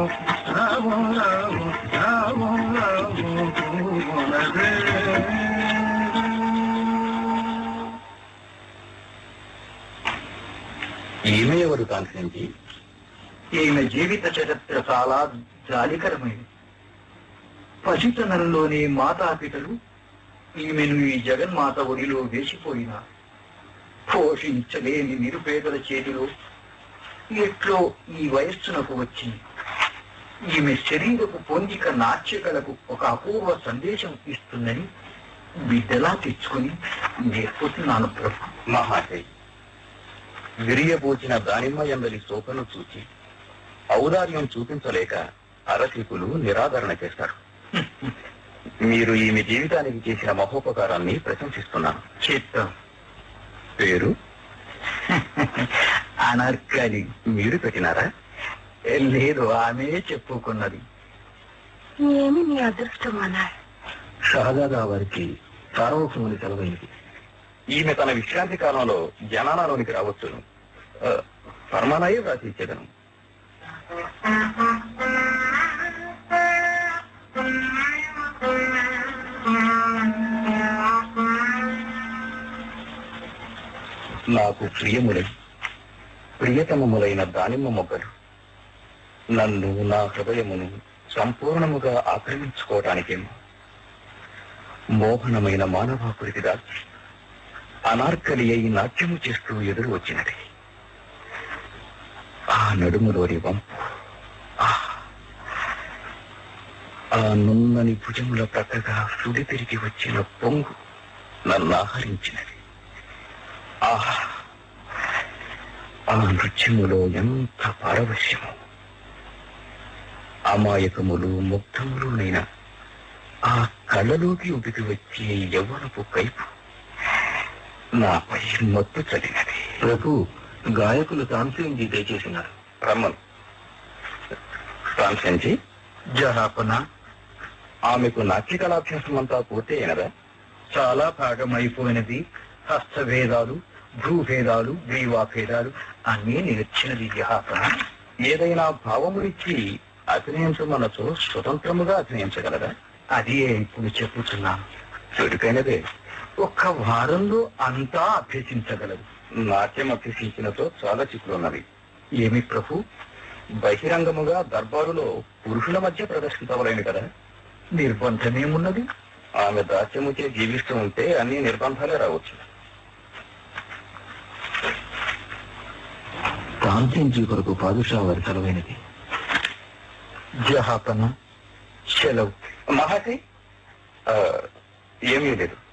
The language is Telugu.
రాము రాము రాము రాము పూనదే. ఈమె ఎవరు కాంక్షించి ఈమె జీవిత చరిత్ర చాలా జాలికరమైనది పసితనంలోని మాతాపితలు ఈమెను ఈ జగన్మాత ఒడిలో వేసిపోయినారు పోషించలేని నిరుపేదల చేతిలో ఎట్లో ఈ వయస్సునకు వచ్చింది ఈమె శరీరపు పొందిక నాట్యకలకు ఒక అపూర్వ సందేశం ఇస్తుందని బిడ్డలా తెచ్చుకుని నేర్పుతున్నాను ప్రభు మహాశయ్ విరియబోచిన దానిమ్మ ఎందలి శోకను చూచి ఔదార్యం చూపించలేక అరసికులు నిరాదరణ చేస్తారు మీరు ఈమె జీవితానికి చేసిన మహోపకారాన్ని ప్రశంసిస్తున్నాను చిత్తం పేరు అనర్కలి మీరు పెట్టినారా లేదు ఆమె చెప్పుకున్నది ఏమి నీ అదృష్టం అన్నాడు షహజాదా వారికి సార్వభౌముని సెలవైంది ఈమె తన విశ్రాంతి కాలంలో జనాలలోనికి రావచ్చును ఆ, ఫర్మానాయే వ్రాసి ఇచ్చేదను నాకు ప్రియములై ప్రియతమములైన దానిమ్మ మొగ్గలు నన్ను నా హృదయమును సంపూర్ణముగా ఆక్రమించుకోవటానికేమో మోహనమైన మానవాకుడికి దాచి అనార్కలి అయి నాట్యము చేస్తూ ఎదురు వచ్చినది ఆ నడుములోని వంపు ఆ! ఆ నున్నని భుజముల ప్రక్కగా సుడి తిరిగి వచ్చిన పొంగు నన్ను ఆహరించినది ఆహా ఆ నృత్యములో ఎంత పారవశ్యము అమాయకములు ముగ్ధములునైన ఆ కళ్ళలోకి ఉడికి వచ్చే యవ్వనపు కైపు నాపై మత్తు చదివినది ప్రభు గాయకులు తాన్సేన్జీ దయచేసినారు రమ్మను కాన్సెన్జీ జహాపన ఆమెకు నాట్య కళాభ్యాసం అంతా పూర్తి అయినదా చాలా భాగం అయిపోయినది హస్తభేదాలు భూభేదాలు గ్రీవాభేదాలు అన్నీ నేర్చినది జహాపన ఏదైనా భావమునిచ్చి అభినయించమనచో స్వతంత్రముగా అభినయించగలదా అది ఇప్పుడు చెప్పుతున్నాను చురుకైనదే ఒక్క వారంలో అంతా అభ్యసించగలదు నాట్యం అభ్యసించినతో చాలా చిక్కులున్నవి ఏమి ప్రభు బహిరంగముగా దర్బారులో పురుషుల మధ్య ప్రదర్శించవలేను కదా నిర్బంధమేమున్నది ఆమె దాస్యముచే జీవిస్తూ ఉంటే అన్ని నిర్బంధాలే రావచ్చు తాన్సేన్జీ కొరకు పాదుషా వారి సెలవైనది జహాపన సెలవు మహాశయ్ ఆ, ఏమీ లేదు